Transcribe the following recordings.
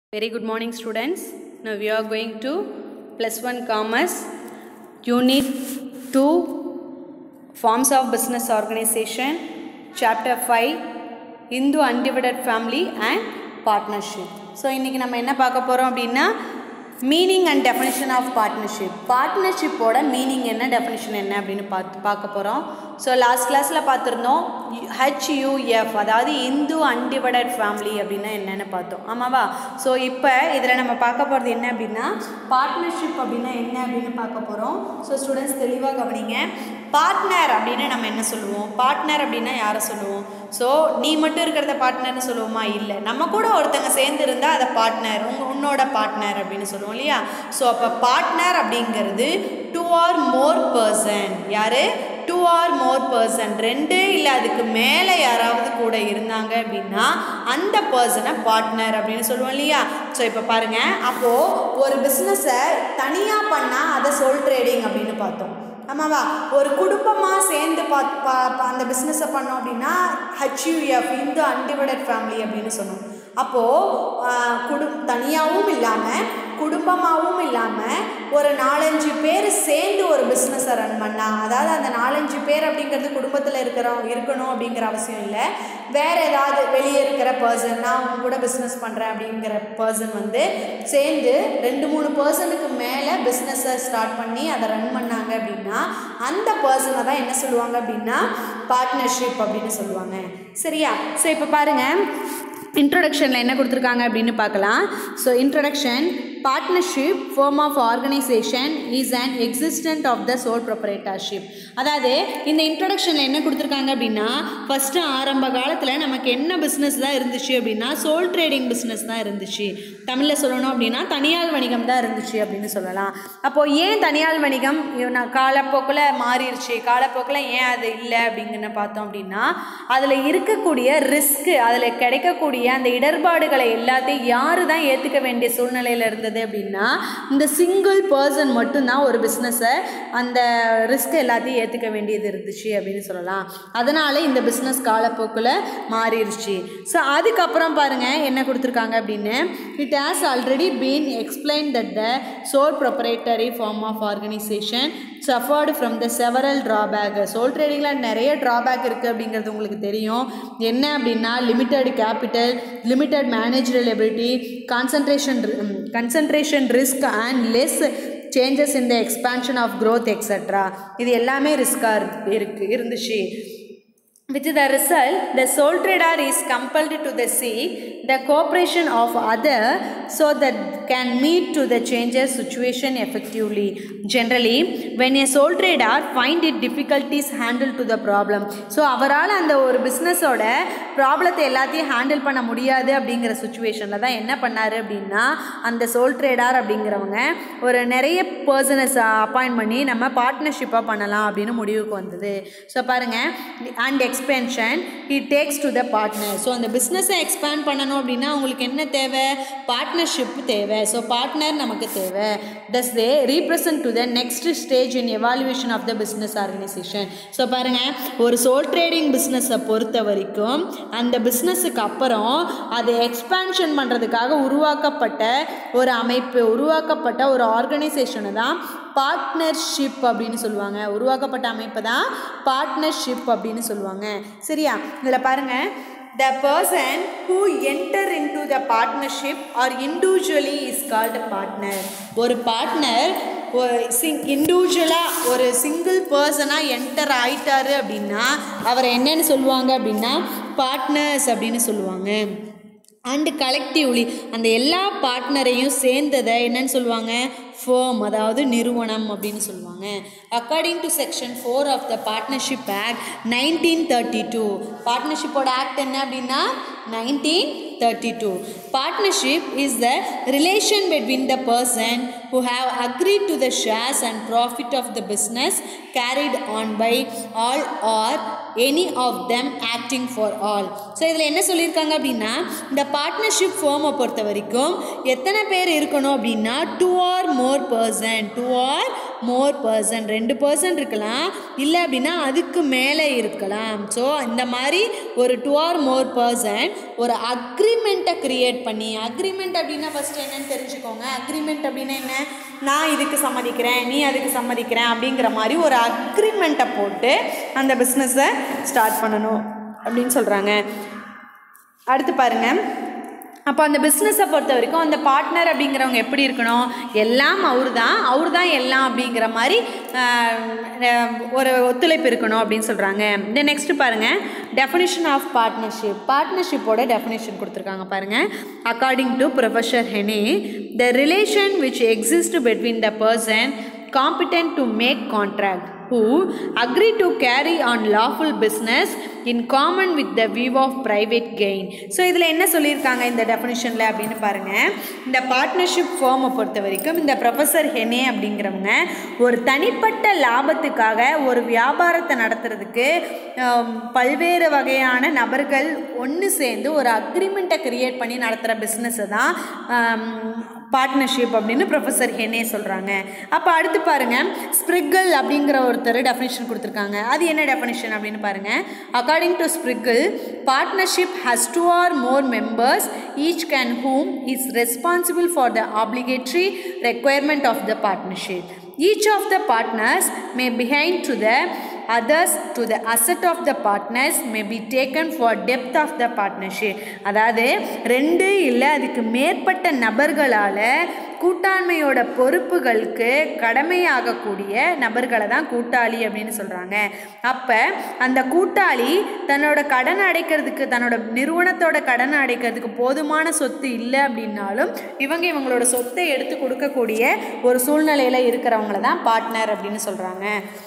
Very good morning, students. Now we are going to plus one commerce, unit two, forms of business organization, chapter five, Hindu undivided family and partnership. So இன்றைக்கி நம்ம என்ன பார்க்க போகிறோம் அப்படின்னா meaning and definition of partnership பார்ட்னர்ஷிப்போட meaning என்ன definition என்ன அப்படின்னு பார்த்து பார்க்க போகிறோம் ஸோ லாஸ்ட் கிளாஸில் பார்த்துருந்தோம் ஹெச்யூஎஃப் அதாவது இந்து அன்டிவைடட் ஃபேமிலி அப்படின்னா என்னென்னு பார்த்தோம் ஆமாவா ஸோ இப்போ இதில் நம்ம பார்க்க போகிறது என்ன அப்படின்னா பார்ட்னர்ஷிப் அப்படின்னா என்ன அப்படின்னு பார்க்க போகிறோம் ஸோ ஸ்டூடெண்ட்ஸ் தெளிவாக கவனிங்க பார்ட்னர் அப்படின்னு நம்ம என்ன சொல்லுவோம் பார்ட்னர் அப்படின்னா யாரை சொல்லுவோம் ஸோ நீ மட்டும் இருக்கிறத பார்ட்னர்னு சொல்லுவோமா இல்லை நம்ம கூட ஒருத்தங்க சேர்ந்து இருந்தால் அதை பார்ட்னர் உங்க உன்னோட பார்ட்னர் அப்படின்னு சொல்லுவோம் இல்லையா ஸோ அப்போ பார்ட்னர் அப்படிங்கிறது டூ ஆர் மோர் பர்சன் யார் டூ ஆர் மோர் பர்சன் ரெண்டு இல்லை அதுக்கு மேலே யாராவது கூட இருந்தாங்க அப்படின்னா அந்த பர்சனை பார்ட்னர் அப்படின்னு சொல்லுவோம் இல்லையா ஸோ இப்போ பாருங்கள் அப்போது ஒரு பிஸ்னஸை தனியாக பண்ணால் அதை சோல் ட்ரேடிங் அப்படின்னு பார்த்தோம் ஆமாவா ஒரு குடும்பமாக சேர்ந்து பா பா பா- அந்த பிஸ்னஸை பண்ணோம் அப்படின்னா ஹெச்யூஎஃப் இந்து அன்டிவைடட் ஃபேமிலி அப்படின்னு சொன்னோம் அப்போது குடு தனியாகவும் இல்லாமல் குடும்பமாகவும் இல்லாமல் ஒரு நாலஞ்சு பேர் சேர்ந்து ஒரு பிஸ்னஸை ரன் பண்ணா அதாவது அந்த நாலஞ்சு பேர் அப்படிங்கிறது குடும்பத்தில் இருக்கிறோம் இருக்கணும் அப்படிங்கிற அவசியம் இல்லை வேறு ஏதாவது வெளியே இருக்கிற பர்சன் நான் அவங்க கூட பிஸ்னஸ் பண்ணுறேன் அப்படிங்கிற பர்சன் வந்து சேர்ந்து ரெண்டு மூணு பர்சனுக்கு மேலே பிஸ்னஸை ஸ்டார்ட் பண்ணி அதை ரன் பண்ணாங்க அப்படின்னா அந்த பர்சனை தான் என்ன சொல்லுவாங்க அப்படின்னா பார்ட்னர்ஷிப் அப்படின்னு சொல்லுவாங்க சரியா ஸோ இப்போ பாருங்கள் இன்ட்ரொடக்ஷனில் என்ன கொடுத்துருக்காங்க அப்படின்னு பார்க்கலாம் so introduction partnership form of organisation is and existent of the sole proprietorship அதாவது இந்த இன்ட்ரொடக்ஷனில் என்ன கொடுத்துருக்காங்க அப்படின்னா ஃபஸ்ட்டு ஆரம்ப காலத்தில் நமக்கு என்ன பிஸ்னஸ் தான் இருந்துச்சு அப்படின்னா சோல் ட்ரேடிங் பிஸ்னஸ் தான் இருந்துச்சு தமிழில் சொல்லணும் அப்படின்னா தனியார் வணிகம் தான் இருந்துச்சு அப்படின்னு சொல்லலாம் அப்போது ஏன் தனியார் வணிகம் இவ- நான் காலப்போக்கில் மாறிடுச்சு காலப்போக்கில் ஏன் அது இல்லை அப்படிங்கன்னு பார்த்தோம் அப்படின்னா அதில் இருக்கக்கூடிய ரிஸ்க்கு அதில் கிடைக்கக்கூடிய அந்த இடர்பாடுகளை எல்லாத்தையும் யார் தான் ஏற்றுக்க வேண்டிய சூழ்நிலையில் இருந்தது அப்படின்னா இந்த சிங்கிள் பர்சன் மட்டும்தான் ஒரு பிஸ்னஸை அந்த ரிஸ்க் எல்லாத்தையும் ஏற்றுக்க வேண்டியது இருந்துச்சு அப்படின்னு சொல்லலாம் அதனால் இந்த பிஸ்னஸ் காலப்போக்கில் மாறிடுச்சு ஸோ அதுக்கப்புறம் பாருங்கள் என்ன கொடுத்துருக்காங்க அப்படின்னு it has already been explain that the sole proprietary form of organisation suffered from the several drawback sole ட்ரேடிங்கில் நிறைய ட்ராபேக் இருக்குது அப்படிங்கிறது உங்களுக்கு தெரியும் என்ன அப்படின்னா limited capital limited managerial ability concentration concentration risk and less changes in the expansion of growth extra இது எல்லாமே ரிஸ்காக இருக்கு இருந்துச்சு With the result, the sole trader is compelled to the seek the cooperation of other so that can meet to the changes situation effectively. Generally, when a sole trader find it difficulties handle to the problem. So அவரால் அந்த ஒரு பிஸ்னஸோட ப்ராப்ளத்தை எல்லாத்தையும் handle பண்ண முடியாது அப்படிங்கிற சுச்சுவேஷனில் தான் என்ன பண்ணார் அப்படின்னா அந்த சோல் ட்ரேடார் அப்படிங்கிறவங்க ஒரு நிறைய பர்சனை அப்பாயிண்ட் பண்ணி நம்ம பார்ட்னர்ஷிப்பாக பண்ணலாம் அப்படின்னு முடிவுக்கு வந்தது ஸோ பாருங்கள் and expansion he takes to the partner so அந்த பிஸ்னஸை எக்ஸ்பேண்ட் பண்ணணும் அப்படின்னா உங்களுக்கு என்ன தேவை பார்ட்னர்ஷிப் தேவை ஸோ பார்ட்னர் நமக்கு தேவை thus they represent to the next stage in evaluation of the business organisation so பாருங்கள் ஒரு சோல் ட்ரேடிங் பிஸ்னஸை பொறுத்த வரைக்கும் அந்த பிஸ்னஸுக்கு அப்புறம் அதை எக்ஸ்பேன்ஷன் பண்ணுறதுக்காக உருவாக்கப்பட்ட ஒரு அமைப்பு உருவாக்கப்பட்ட ஒரு ஆர்கனைசேஷனை தான் பார்ட்னர்ஷிப் அப்படின்னு சொல்லுவாங்க உருவாக்கப்பட்ட அமைப்பு தான் பார்ட்னர்ஷிப் அப்படின்னு சொல்லுவாங்க சரியா இதில் பாருங்கள் the person who enter into the partnership or individually is called partner ஒரு பார்ட்னர் ஒரு சிங் இண்டிவிஜுவலாக ஒரு சிங்கிள் பர்சனாக என்டர் ஆயிட்டாரு அப்படின்னா அவரை என்னன்னு சொல்லுவாங்க அப்படின்னா பார்ட்னர்ஸ் அப்படின்னு சொல்லுவாங்க அண்டு கலெக்டிவ்லி அந்த எல்லா பார்ட்னரையும் சேர்ந்ததை என்னன்னு சொல்லுவாங்க ஃபேம் அதாவது நிறுவனம் அப்படின்னு சொல்லுவாங்க according to section four of the partnership act nineteen thirty two பார்ட்னர்ஷிப்போட ஆக்ட் என்ன அப்படின்னா nineteen thirty two partnership is the relation between the person who have agreed to the shares and profit of the business carried on by all or any of them acting for all so இதில் என்ன சொல்லியிருக்காங்க அப்படின்னா இந்த partnership ஃபார்மை பொறுத்த வரைக்கும் எத்தனை பேர் இருக்கணும் அப்படின்னா two or more person two or more person ரெண்டு பர்சன் இருக்கலாம் இல்லை அப்படின்னா அதுக்கு மேலே இருக்கலாம் ஸோ இந்த மாதிரி ஒரு டூ ஆர் மோர் பர்சன் ஒரு அக்ரிமெண்ட்டை க்ரியேட் பண்ணி அக்ரிமெண்ட் அப்படின்னா ஃபஸ்ட்டு என்னன்னு தெரிஞ்சுக்கோங்க அக்ரிமெண்ட் அப்படின்னா என்ன நான் இதுக்கு சம்மதிக்கிறேன் நீ அதுக்கு சம்மதிக்கிறேன் அப்படிங்கிற மாதிரி ஒரு அக்ரிமெண்ட்டை போட்டு அந்த பிஸ்னஸை ஸ்டார்ட் பண்ணணும் அப்படின்னு சொல்கிறாங்க அடுத்து பாருங்கள் அப்போ அந்த பிஸ்னஸை பொறுத்த வரைக்கும் அந்த பார்ட்னர் அப்படிங்கிறவங்க எப்படி இருக்கணும் எல்லாம் அவர் தான் அவர் தான் எல்லாம் அப்படிங்கிற மாதிரி ஆஹ், ஒரு ஒத்துழைப்பு இருக்கணும் அப்படின்னு சொல்கிறாங்க இந்த நெக்ஸ்ட் பாருங்கள் டெஃபினிஷன் ஆஃப் பார்ட்னர்ஷிப் பார்ட்னர்ஷிப்போட டெஃபினிஷன் கொடுத்துருக்காங்க பாருங்கள் according to professor Haney the relation which exist between the person competent to make contract who agree to carry on lawful business in common with the view of private gain so இதில் என்ன சொல்லியிருக்காங்க இந்த டெஃபினிஷனில் அப்படின்னு பாருங்கள் இந்த partnership ஃபார்மை பொறுத்த வரைக்கும் இந்த ப்ரொஃபஸர் ஹெனே அப்படிங்கிறவங்க ஒரு தனிப்பட்ட லாபத்துக்காக ஒரு வியாபாரத்தை நடத்துறதுக்கு ஆம், பல்வேறு வகையான நபர்கள் ஒன்று சேர்ந்து ஒரு அக்ரிமெண்ட்டை கிரியேட் பண்ணி நடத்துகிற பிஸ்னஸை தான் பார்ட்னர்ஷிப் அப்படின்னு ப்ரொஃபஸர் ஹெனே சொல்கிறாங்க அப்போ அடுத்து பாருங்கள் ஸ்ப்ரிக்கிள் அப்படிங்கிற ஒருத்தர் டெஃபினேஷன் கொடுத்துருக்காங்க அது என்ன டெஃபினேஷன் அப்படின்னு பாருங்கள் according to Spriegel partnership has two or more members each can whom is responsible for the obligatory requirement of the partnership each of the partners may behind to the others to the asset of the partners may be taken for depth of the partnership அதாவது ரெண்டு இல்லை அதுக்கு மேற்பட்ட நபர்களால் கூட்டாண்மையோட பொறுப்புகளுக்கு கடமையாகக்கூடிய நபர்களை தான் கூட்டாளி அப்படின்னு சொல்கிறாங்க அப்போ அந்த கூட்டாளி தன்னோட கடன் அடைக்கிறதுக்கு தன்னோட நிறுவனத்தோட கடன் அடைக்கிறதுக்கு போதுமான சொத்து இல்லை அப்படின்னாலும் இவங்க இவங்களோட சொத்தை எடுத்து கொடுக்கக்கூடிய ஒரு சூழ்நிலையில் இருக்கிறவங்கள தான் பார்ட்னர் அப்படின்னு சொல்கிறாங்க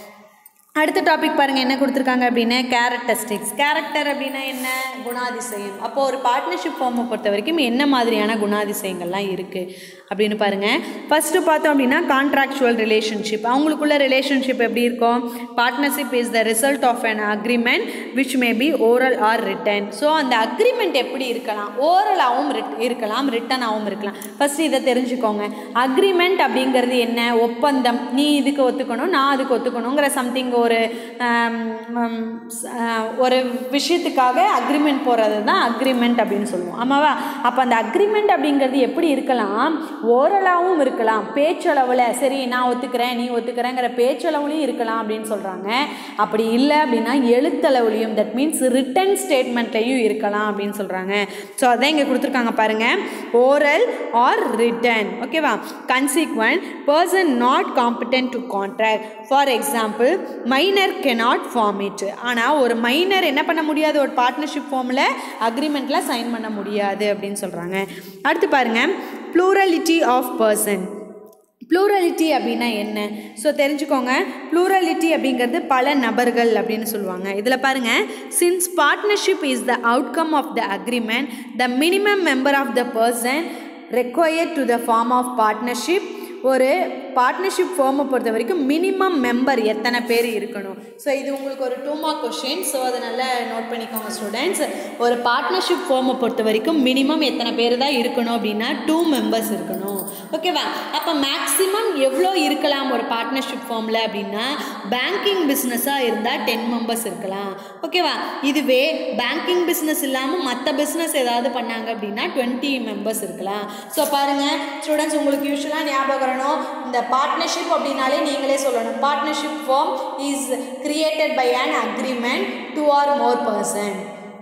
அடுத்த டாபிக் பாருங்கள் என்ன கொடுத்துருக்காங்க அப்படின்னா கேரக்டரிஸ்டிக்ஸ் கேரக்டர் அப்படின்னா என்ன குணாதிசயம் அப்போ ஒரு பார்ட்னர்ஷிப் ஃபார்மை பொறுத்த வரைக்கும் என்ன மாதிரியான குணாதிசயங்கள்லாம் இருக்குது அப்படின்னு பாருங்கள் ஃபஸ்ட்டு பார்த்தோம் அப்படின்னா கான்ட்ராக்சுவல் ரிலேஷன்ஷிப் அவங்களுக்குள்ள ரிலேஷன்ஷிப் எப்படி இருக்கும் partnership is the result of an agreement which may be oral or written so அந்த அக்ரிமெண்ட் எப்படி இருக்கலாம் ஓரலாகவும் இருக்கலாம் ரிட்டனாகவும் இருக்கலாம் ஃபஸ்ட்டு இதை தெரிஞ்சுக்கோங்க அக்ரிமெண்ட் அப்படிங்கிறது என்ன ஒப்பந்தம் நீ இதுக்கு ஒத்துக்கணும் நான் அதுக்கு ஒத்துக்கணுங்கிற சம்திங் ஒரு ஆம், ஆம், ஸ்- ஆ, ஒரு விஷயத்துக்காக அக்ரிமெண்ட் போடுறது தான் அக்ரிமெண்ட் அப்படின்னு சொல்லுவோம் ஆமாவா அப்போ அந்த அக்ரிமெண்ட் அப்படிங்கிறது எப்படி இருக்கலாம் ஓரலாகவும் இருக்கலாம் பேச்சளவில் சரி நான் ஒத்துக்கிறேன் நீ ஒத்துக்கிறேங்கிற பேச்சளவுலையும் இருக்கலாம் அப்படின்னு சொல்கிறாங்க அப்படி இல்லை அப்படின்னா எழுத்தளவுலையும் தட் மீன்ஸ் ரிட்டன் ஸ்டேட்மெண்ட்லையும் இருக்கலாம் அப்படின்னு சொல்கிறாங்க ஸோ அதான் இங்கே கொடுத்துருக்காங்க பாருங்கள் ஓரல் ஆர் ரிட்டன் ஓகேவா consequent person not competent to contract for example minor cannot form it ஆனால் ஒரு மைனர் என்ன பண்ண முடியாது ஒரு பார்ட்னர்ஷிப் ஃபார்மில் அக்ரிமெண்ட்டில் சைன் பண்ண முடியாது அப்படின்னு சொல்கிறாங்க அடுத்து பாருங்கள் ப்ளூரலிட்டி ஆஃப் பர்சன் ப்ளூரலிட்டி அப்படின்னா என்ன ஸோ தெரிஞ்சுக்கோங்க ப்ளூரலிட்டி அப்படிங்கிறது பல நபர்கள் அப்படின்னு சொல்லுவாங்க இதில் பாருங்கள் since partnership is the outcome of the agreement the minimum member of the person required to the form of partnership ஒரு பார்ட்னர்ஷிப் ஃபார்மை பொறுத்த வரைக்கும் மினிமம் மெம்பர் எத்தனை பேர் இருக்கணும் ஸோ இது உங்களுக்கு ஒரு டூ மார்க் கொஷின் ஸோ அதை நல்லா நோட் பண்ணிக்கோங்க ஸ்டூடெண்ட்ஸ் ஒரு பார்ட்னர்ஷிப் ஃபார்மை பொறுத்த வரைக்கும் மினிமம் எத்தனை பேர் தான் இருக்கணும் அப்படின்னா டூ மெம்பர்ஸ் இருக்கணும் ஓகேவா அப்போ மேக்ஸிமம் எவ்வளோ இருக்கலாம் ஒரு பார்ட்னர்ஷிப் ஃபார்மில் அப்படின்னா பேங்கிங் பிஸ்னஸாக இருந்தால் டென் மெம்பர்ஸ் இருக்கலாம் ஓகேவா இதுவே பேங்கிங் பிஸ்னஸ் இல்லாமல் மற்ற பிஸ்னஸ் ஏதாவது பண்ணாங்க அப்படின்னா டுவெண்ட்டி மெம்பர்ஸ் இருக்கலாம் ஸோ பாருங்கள் ஸ்டூடெண்ட்ஸ் உங்களுக்கு யூஸ்வலாக ஞாபகம் வரணும் இந்த பார்ட்னர்ஷிப் அப்படின்னாலே நீங்களே சொல்லணும் partnership form is created by an agreement two or more person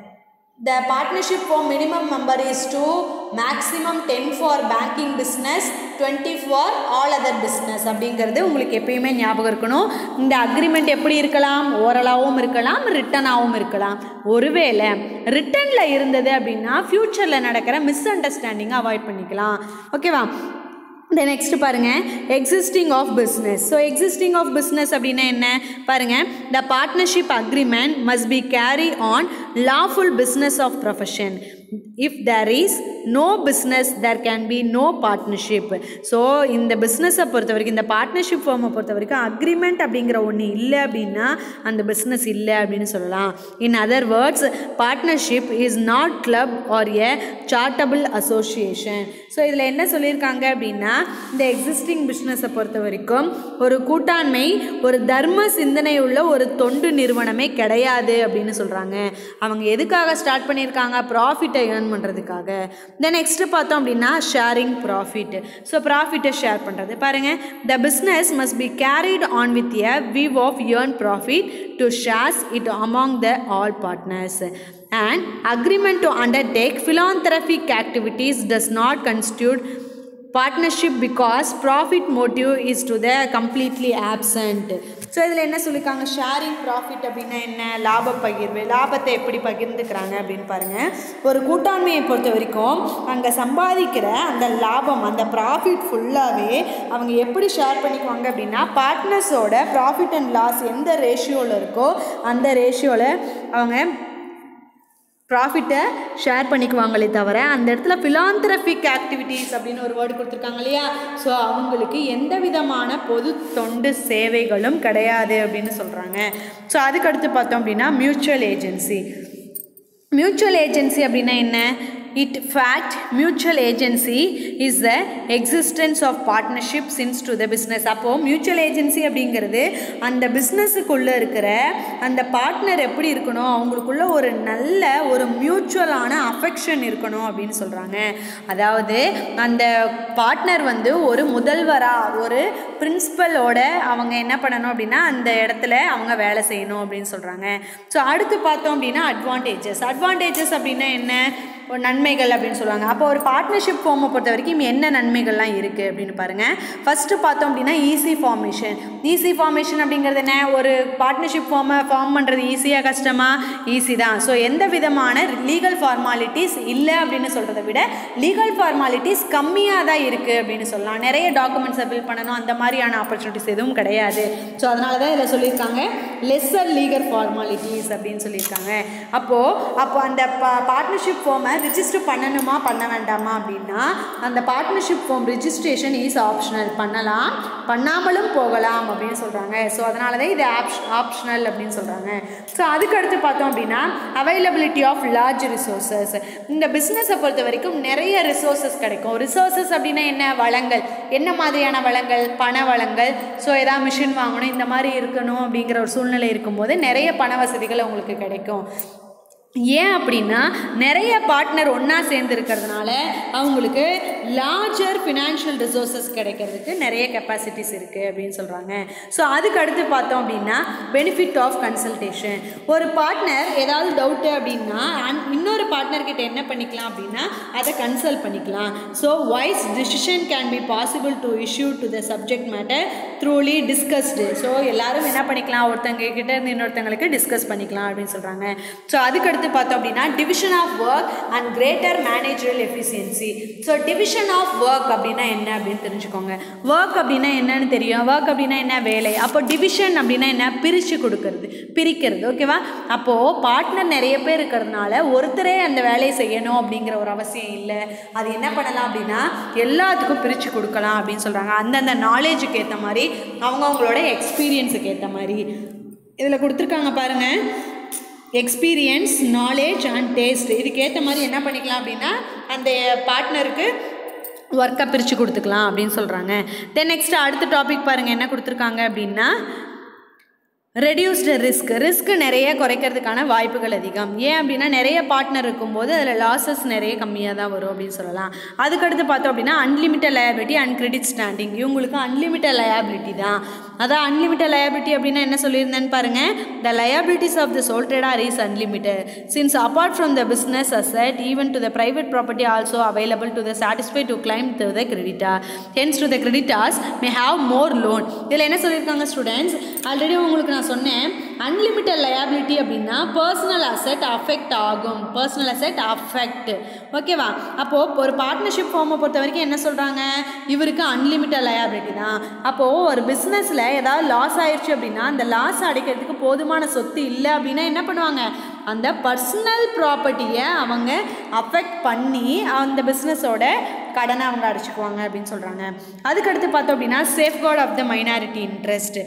the partnership for minimum member is 2 maximum 10 for banking business 20 for all other business அப்படிங்கிறது உங்களுக்கு எப்பயுமே ஞாபகம் இருக்கணும் இந்த அக்ரிமெண்ட் எப்படி இருக்கலாம் ஓரலாகவும் இருக்கலாம் ரிட்டனாகவும் இருக்கலாம் ஒருவேளை ரிட்டனில் இருந்தது அப்படின்னா ஃப்யூச்சரில் நடக்கிற மிஸ் அண்டர்ஸ்டாண்டிங்கை அவாய்ட் பண்ணிக்கலாம் ஓகேவா இந்த நெக்ஸ்ட் பாருங்க existing of business so existing of business அப்படின்னா என்ன பாருங்க the partnership agreement must be carry on lawful business of profession if there is no business there can be no partnership so இந்த பிஸ்னஸை பொறுத்த வரைக்கும் இந்த பார்ட்னர்ஷிப் ஃபார்மை பொறுத்த வரைக்கும் அக்ரிமெண்ட் அப்படிங்கிற ஒன்று இல்லை அப்படின்னா அந்த பிஸ்னஸ் இல்லை அப்படின்னு சொல்லலாம் in other words partnership is not club or a charitable association so இதில் என்ன சொல்லியிருக்காங்க அப்படின்னா இந்த எக்ஸிஸ்டிங் பிஸ்னஸை பொறுத்த வரைக்கும் ஒரு கூட்டாண்மை ஒரு தர்ம சிந்தனை உள்ள ஒரு தொண்டு நிறுவனமே கிடையாது அப்படின்னு சொல்கிறாங்க அவங்க எதுக்காக ஸ்டார்ட் பண்ணியிருக்காங்க ப்ராஃபிட்டை ஏர்ன் பண்ணுறதுக்காக தென் நெக்ஸ்ட்டு பார்த்தோம் அப்படின்னா ஷேரிங் ப்ராஃபிட் ஸோ ப்ராஃபிட்டை ஷேர் பண்ணுறது பாருங்கள் the business must be carried on with a view of earn profit to shares it among the all partners and agreement to undertake philanthropic activities does not constitute partnership because profit motive is to the completely absent so இதில் என்ன சொல்லியிருக்காங்க sharing profit அப்படின்னா என்ன லாப பகிர்வு லாபத்தை எப்படி பகிர்ந்துக்கிறாங்க அப்படின்னு பாருங்கள் ஒரு கூட்டாண்மையை பொறுத்த வரைக்கும் அங்கே சம்பாதிக்கிற அந்த லாபம் அந்த ப்ராஃபிட் ஃபுல்லாகவே அவங்க எப்படி ஷேர் பண்ணிக்குவாங்க அப்படின்னா பார்ட்னர்ஸோட ப்ராஃபிட் அண்ட் லாஸ் எந்த ரேஷியோவில் இருக்கோ அந்த ரேஷியோவில் அவங்க ப்ராஃபிட்டை ஷேர் பண்ணிக்குவாங்களே தவிர அந்த இடத்துல ஃபிலாந்திரபிக் ஆக்டிவிட்டீஸ் அப்படின்னு ஒரு வேர்டு கொடுத்துருக்காங்க இல்லையா ஸோ அவங்களுக்கு எந்த விதமான பொது தொண்டு சேவைகளும் கிடையாது அப்படின்னு சொல்கிறாங்க ஸோ அதுக்கடுத்து பார்த்தோம் அப்படின்னா மியூச்சுவல் ஏஜென்சி மியூச்சுவல் ஏஜென்சி அப்படின்னா என்ன it fact mutual agency is the existence of partnership since to the business அப்போது மியூச்சுவல் ஏஜென்சி அப்படிங்கிறது அந்த பிஸ்னஸுக்குள்ளே இருக்கிற அந்த பார்ட்னர் எப்படி இருக்கணும் அவங்களுக்குள்ள ஒரு நல்ல ஒரு மியூச்சுவலான அஃபெக்ஷன் இருக்கணும் அப்படின்னு சொல்கிறாங்க அதாவது அந்த பார்ட்னர் வந்து ஒரு முதல்வராக ஒரு பிரின்சிபலோட அவங்க என்ன பண்ணணும் அப்படின்னா அந்த இடத்துல அவங்க வேலை செய்யணும் அப்படின்னு சொல்கிறாங்க ஸோ அடுத்து பார்த்தோம் அப்படின்னா அட்வான்டேஜஸ் அட்வான்டேஜஸ் அப்படின்னா என்ன ஒரு நன்மைகள் அப்படின்னு சொல்லுவாங்க அப்போ ஒரு பார்ட்னர்ஷிப் ஃபார்மை பொறுத்த வரைக்கும் என்ன நன்மைகள்லாம் இருக்குது அப்படின்னு பாருங்கள் ஃபஸ்ட்டு பார்த்தோம் அப்படின்னா ஈஸி ஃபார்மேஷன் ஈஸி ஃபார்மேஷன் அப்படிங்கிறது என்ன ஒரு பார்ட்னர்ஷிப் ஃபார்மை ஃபார்ம் பண்ணுறது ஈஸியாக கஷ்டமாக ஈஸி தான் ஸோ எந்த விதமான லீகல் ஃபார்மாலிட்டிஸ் இல்லை அப்படின்னு சொல்கிறத விட லீகல் ஃபார்மாலிட்டிஸ் கம்மியாக தான் இருக்குது அப்படின்னு சொல்லலாம் நிறைய டாக்குமெண்ட்ஸை ஃபில் பண்ணணும் அந்த மாதிரியான ஆப்பர்ச்சுனிட்டிஸ் எதுவும் கிடையாது ஸோ அதனால தான் இதில் சொல்லியிருக்காங்க லெஸ்ஸர் லீகல் ஃபார்மாலிட்டிஸ் அப்படின்னு சொல்லியிருக்காங்க அப்போது அப்போ அந்த பா பார்ட்னர்ஷிப் ஃபார்மை ரிஜிஸ்டர் பண்ணணுமா பண்ண வேண்டாமா அப்படின்னா அந்த partnership form registration is optional பண்ணலாம் பண்ணாமலும் போகலாம் அப்படின்னு சொல்கிறாங்க ஸோ அதனால தான் இது ஆப்ஷ் ஆப்ஷனல் அப்படின்னு சொல்கிறாங்க ஸோ அதுக்கு அடுத்து பார்த்தோம் அப்படின்னா அவைலபிலிட்டி ஆஃப் லார்ஜ் ரிசோர்ஸஸ் இந்த பிஸ்னஸை பொறுத்த வரைக்கும் நிறைய ரிசோர்ஸஸ் கிடைக்கும் ரிசோர்ஸஸ் அப்படின்னா என்ன வளங்கள் என்ன மாதிரியான வளங்கள் பண வளங்கள் ஸோ ஏதாவது மிஷின் வாங்கணும் இந்த மாதிரி இருக்கணும் அப்படிங்கிற ஒரு சூழ்நிலை இருக்கும்போது நிறைய பண வசதிகள் உங்களுக்கு கிடைக்கும் ஏன் அப்படின்னா நிறைய பார்ட்னர் ஒன்றா சேர்ந்து இருக்கிறதுனால அவங்களுக்கு லார்ஜர் ஃபினான்ஷியல் ரிசோர்ஸஸ் கிடைக்கிறதுக்கு நிறைய கெப்பாசிட்டிஸ் இருக்குது அப்படின்னு சொல்கிறாங்க ஸோ அதுக்கு அடுத்து பார்த்தோம் அப்படின்னா பெனிஃபிட் ஆஃப் கன்சல்டேஷன் ஒரு பார்ட்னர் ஏதாவது டவுட்டு அப்படின்னா அன்- இன்னொரு பார்ட்னர் கிட்ட என்ன பண்ணிக்கலாம் அப்படின்னா அதை கன்சல்ட் பண்ணிக்கலாம் so wise decision can be possible to issue to the subject matter truly discussed so எல்லாரும் என்ன பண்ணிக்கலாம் ஒருத்தங்க கிட்ட இருந்து இன்னொருத்தங்களுக்கு டிஸ்கஸ் பண்ணிக்கலாம் அப்படின்னு சொல்கிறாங்க ஸோ அதுக்கடுத்து பார்த்தோம் அப்படின்னா division of work and greater managerial efficiency so division of work அப்படின்னா என்ன அப்படின்னு தெரிஞ்சுக்கோங்க ஒர்க் அப்படின்னா என்னன்னு தெரியும் ஒர்க் அப்படின்னா என்ன வேலை அப்போ டிவிஷன் அப்படின்னா என்ன பிரித்து கொடுக்கறது பிரிக்கிறது ஓகேவா அப்போது பார்ட்னர் நிறைய பேர் இருக்கிறதுனால ஒருத்தரே அந்த வேலையை செய்யணும் அப்படிங்கிற ஒரு அவசியம் இல்லை அது என்ன பண்ணலாம் அப்படின்னா எல்லாத்துக்கும் பிரித்து கொடுக்கலாம் அப்படின்னு சொல்கிறாங்க அந்தந்த நாலேஜுக்கு ஏற்ற மாதிரி அவங்கவுங்களோட எக்ஸ்பீரியன்ஸுக்கு ஏற்ற மாதிரி இதில் கொடுத்துருக்காங்க பாருங்கள் எக்ஸ்பீரியன்ஸ் நாலேஜ் அண்ட் டேஸ்ட் இதுக்கேற்ற மாதிரி என்ன பண்ணிக்கலாம் அப்படின்னா அந்த பார்ட்னருக்கு ஒர்க்கை பிரித்து கொடுத்துக்கலாம் அப்படின்னு சொல்கிறாங்க தென் நெக்ஸ்ட் அடுத்த டாபிக் பாருங்கள் என்ன கொடுத்துருக்காங்க அப்படின்னா ரெடியூஸ்டு ரிஸ்க் ரிஸ்க் நிறைய குறைக்கிறதுக்கான வாய்ப்புகள் அதிகம் ஏன் அப்படின்னா நிறைய பார்ட்னர் இருக்கும்போது அதில் லாஸஸ் நிறைய கம்மியாக தான் வரும் அப்படின்னு சொல்லலாம் அதுக்கடுத்து பார்த்தோம் அப்படின்னா unlimited liability and credit standing இவங்களுக்கு அன்லிமிட்டட் லயபிலிட்டி தான் அதான் அன்லிமிட்டட் லயபிலிட்டி அப்படின்னா என்ன சொல்லியிருந்தேன்னு பாருங்கள் the liabilities of the sole trader is unlimited since apart from the business asset even to the private property also available to the satisfy to claim to the creditor hence to the creditors may have more loan இதில் என்ன சொல்லியிருக்காங்க students already உங்களுக்கு நான் சொன்னேன் unlimited liability அப்படின்னா personal asset affect ஆகும் personal asset affect ஓகேவா அப்போது ஒரு பார்ட்னர்ஷிப் ஃபார்மை பொறுத்த வரைக்கும் என்ன சொல்கிறாங்க இவருக்கு அன்லிமிட்டட் லயபிலிட்டி தான் அப்போது ஒரு பிஸ்னஸில் ஏதாவது லாஸ் ஆயிடுச்சு அப்படின்னா அந்த லாஸ் அடைக்கிறதுக்கு போதுமான சொத்து இல்லை அப்படின்னா என்ன பண்ணுவாங்க அந்த பர்சனல் ப்ராப்பர்ட்டியை அவங்க அஃபெக்ட் பண்ணி அந்த பிஸ்னஸோட கடனை அவங்க அடைச்சிக்குவாங்க அப்படின்னு சொல்கிறாங்க அதுக்கடுத்து பார்த்தோம் அப்படின்னா safeguard of the minority interest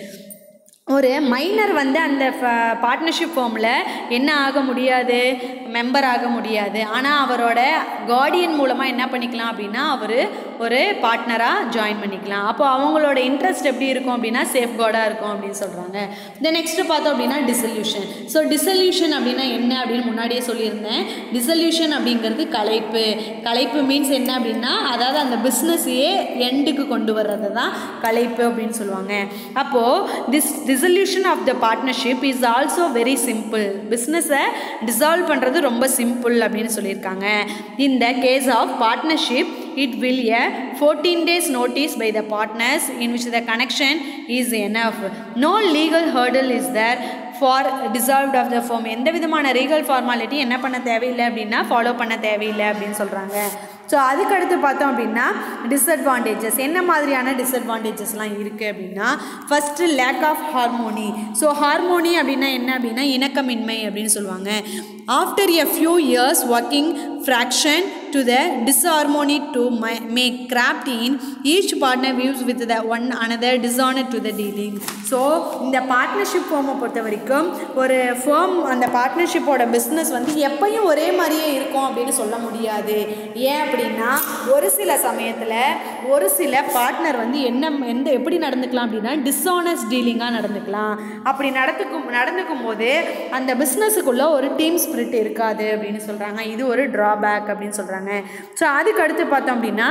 ஒரு மைனர் வந்து அந்த பார்ட்னர்ஷிப் ஃபார்மில் என்ன ஆக முடியாது மெம்பர் ஆக முடியாது ஆனால் அவரோட கார்டியன் மூலமாக என்ன பண்ணிக்கலாம் அப்படின்னா அவர் ஒரு பார்ட்னராக ஜாயின் பண்ணிக்கலாம் அப்போ அவங்களோட இன்ட்ரெஸ்ட் எப்படி இருக்கும் அப்படின்னா சேஃப்கார்டாக இருக்கும் அப்படின்னு சொல்கிறாங்க தென் நெக்ஸ்ட்டு பார்த்தோம் அப்படின்னா டிசல்யூஷன் ஸோ டிசல்யூஷன் அப்படின்னா என்ன அப்படின்னு முன்னாடியே சொல்லியிருந்தேன் டிசல்யூஷன் அப்படிங்கிறது கலைப்பு கலைப்பு மீன்ஸ் என்ன அப்படின்னா அதாவது அந்த பிஸ்னஸையே எண்டுக்கு கொண்டு வர்றது தான் கலைப்பு அப்படின்னு சொல்லுவாங்க அப்போது this dissolution of the partnership is also very simple பிஸ்னஸை டிசால்வ் பண்ணுறது ரொம்ப சிம்பிள் அப்படின்னு சொல்லியிருக்காங்க இந்த case of partnership it will a 14 days notice by the partners in which the connection is enough no legal hurdle is there for dissolved of the form எந்த விதமான regal formality என்ன பண்ண தேவையில்லை அப்படின்னா ஃபாலோ பண்ண தேவையில்லை அப்படின்னு சொல்கிறாங்க ஸோ அதுக்கடுத்து பார்த்தோம் அப்படின்னா டிஸ்அட்வான்டேஜஸ் என்ன மாதிரியான டிஸ்அட்வான்டேஜஸ்லாம் இருக்குது அப்படின்னா first lack of harmony so harmony அப்படின்னா என்ன அப்படின்னா இணக்கமின்மை அப்படின்னு சொல்லுவாங்க after a few years working fraction to the disharmony to ma- make craft in each partner views with the one another dishonor to the dealing so இந்த partnership ஃபார்மை பொறுத்த வரைக்கும் ஒரு ஃபார்ம் அந்த பார்ட்னர்ஷிப்போட பிஸ்னஸ் வந்து எப்பயும் ஒரே மாதிரியே இருக்கும் அப்படின்னு சொல்ல முடியாது ஏன் அப்படின்னா ஒரு சில சமயத்தில் ஒரு சில பார்ட்னர் வந்து என்ன எந்த எப்படி நடந்துக்கலாம் அப்படின்னா டிஸ்ஆனஸ்ட் டீலிங்காக நடந்துக்கலாம் அப்படி நடந்துக்கும் நடந்துக்கும் போது அந்த பிஸ்னஸுக்குள்ளே ஒரு டீம் ஸ்பிரிட் இருக்காது அப்படின்னு சொல்கிறாங்க இது ஒரு ட்ராபேக் அப்படின்னு சொல்கிறாங்க ஸோ அதுக்கு அடுத்து பார்த்தோம் அப்படின்னா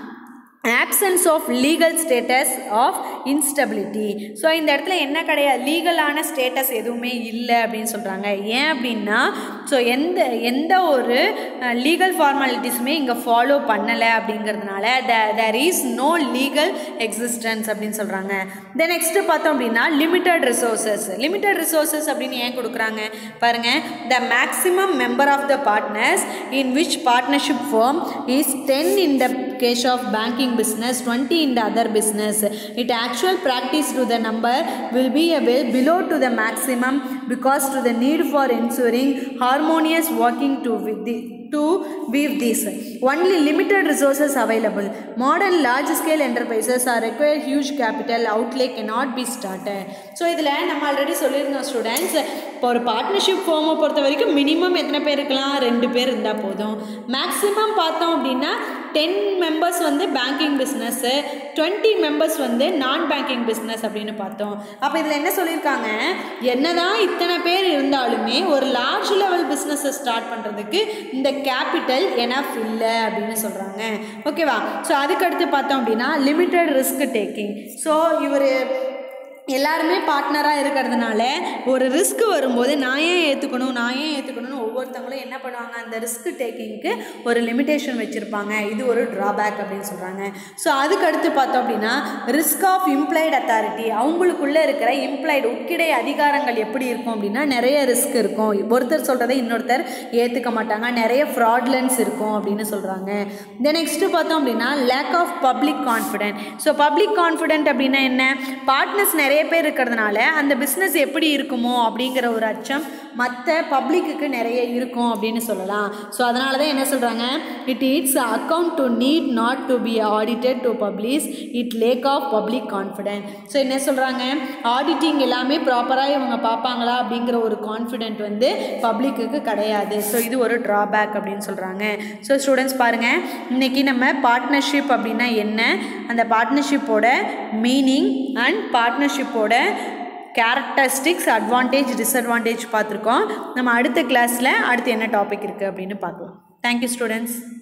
absence of legal status of instability so இந்த இடத்துல என்ன கிடையாது லீகலான ஸ்டேட்டஸ் எதுவுமே இல்லை அப்படின்னு சொல்கிறாங்க ஏன் அப்படின்னா ஸோ எந்த எந்த ஒரு லீகல் ஃபார்மாலிட்டிஸுமே இங்கே ஃபாலோ பண்ணலை அப்படிங்கிறதுனால the there is no legal existence அப்படின்னு சொல்கிறாங்க தென் நெக்ஸ்ட்டு பார்த்தோம் அப்படின்னா லிமிட்டட் ரிசோர்ஸஸ் லிமிட்டட் ரிசோர்ஸஸ் அப்படின்னு ஏன் கொடுக்குறாங்க பாருங்கள் the maximum member of the partners in which partnership firm is 10 in the case of banking business 20 in the other business it actual practice to the number will be a way below to the maximum because to the need for ensuring harmonious working to with the to weave this only limited resources available modern large scale enterprises are require huge capital outlay cannot be started so இதில் நம்ம already சொல்லியிருந்தோம் students இப்போ ஒரு partnership ஃபார்மை பொறுத்த வரைக்கும் minimum எத்தனை பேர் இருக்கலாம் ரெண்டு பேர் இருந்தால் போதும் மேக்ஸிமம் பார்த்தோம் அப்படின்னா டென் மெம்பர்ஸ் வந்து பேங்கிங் பிஸ்னஸ்ஸு டுவெண்ட்டி மெம்பர்ஸ் வந்து நான் பேங்கிங் பிஸ்னஸ் அப்படின்னு பார்த்தோம் அப்போ இதில் என்ன சொல்லியிருக்காங்க என்னதான் இத்தனை பேர் இருந்தாலுமே ஒரு லார்ஜ் லெவல் பிஸ்னஸை ஸ்டார்ட் பண்ணுறதுக்கு இந்த கேபிட்டல் எனஃப் இல்லை அப்படின்னு சொல்கிறாங்க ஓகேவா ஸோ அதுக்கடுத்து பார்த்தோம் அப்படின்னா லிமிட்டட் ரிஸ்க் டேக்கிங் ஸோ இவர் எல்லாருமே பார்ட்னராக இருக்கிறதுனால ஒரு ரிஸ்க் வரும்போது நான் ஏன் ஏற்றுக்கணும் நான் ஏன் ஏற்றுக்கணும்னு ஒவ்வொருத்தவங்களும் என்ன பண்ணுவாங்க அந்த ரிஸ்க் டேக்கிங்க்கு ஒரு லிமிட்டேஷன் வச்சுருப்பாங்க இது ஒரு ட்ராபேக் அப்படின்னு சொல்கிறாங்க ஸோ அதுக்கு அடுத்து பார்த்தோம் அப்படின்னா ரிஸ்க் ஆஃப் இம்ப்ளைடு அத்தாரிட்டி அவங்களுக்குள்ளே இருக்கிற இம்ப்ளைடு உட்கிடை அதிகாரங்கள் எப்படி இருக்கும் அப்படின்னா நிறைய ரிஸ்க் இருக்கும் ஒருத்தர் சொல்கிறத இன்னொருத்தர் ஏற்றுக்க மாட்டாங்க நிறைய ஃப்ராட்லன்ஸ் இருக்கும் அப்படின்னு சொல்கிறாங்க தென் நெக்ஸ்ட்டு பார்த்தோம் அப்படின்னா lack of public confident so public confident அப்படின்னா என்ன பார்ட்னர்ஸ் நிறைய பேர் இருக்கிறதுனால அந்த பிஸ்னஸ் எப்படி இருக்குமோ அப்படிங்கிற ஒரு அச்சம் மற்ற பப்ளிக்குக்கு நிறைய இருக்கும் அப்படின்னு சொல்லலாம் ஸோ அதனால தான் என்ன சொல்கிறாங்க it it's account to need not to be audited to publish it lack of public confident so என்ன சொல்கிறாங்க ஆடிட்டிங் எல்லாமே ப்ராப்பராக இவங்க பார்ப்பாங்களா அப்படிங்கிற ஒரு கான்ஃபிடென்ட் வந்து பப்ளிக்குக்கு கிடையாது ஸோ இது ஒரு ட்ராபேக் அப்படின்னு சொல்கிறாங்க ஸோ ஸ்டூடெண்ட்ஸ் பாருங்கள் இன்றைக்கி நம்ம பார்ட்னர்ஷிப் அப்படின்னா என்ன அந்த பார்ட்னர்ஷிப்போட மீனிங் அண்ட் பார்ட்னர்ஷிப்போட கேரக்டரிஸ்டிக்ஸ் அட்வான்டேஜ் டிஸ்அட்வான்டேஜ் பார்த்துருக்கோம் நம்ம அடுத்த கிளாஸில் அடுத்து என்ன டாபிக் இருக்குது அப்படின்னு பார்க்கலாம் தேங்க்யூ ஸ்டூடெண்ட்ஸ்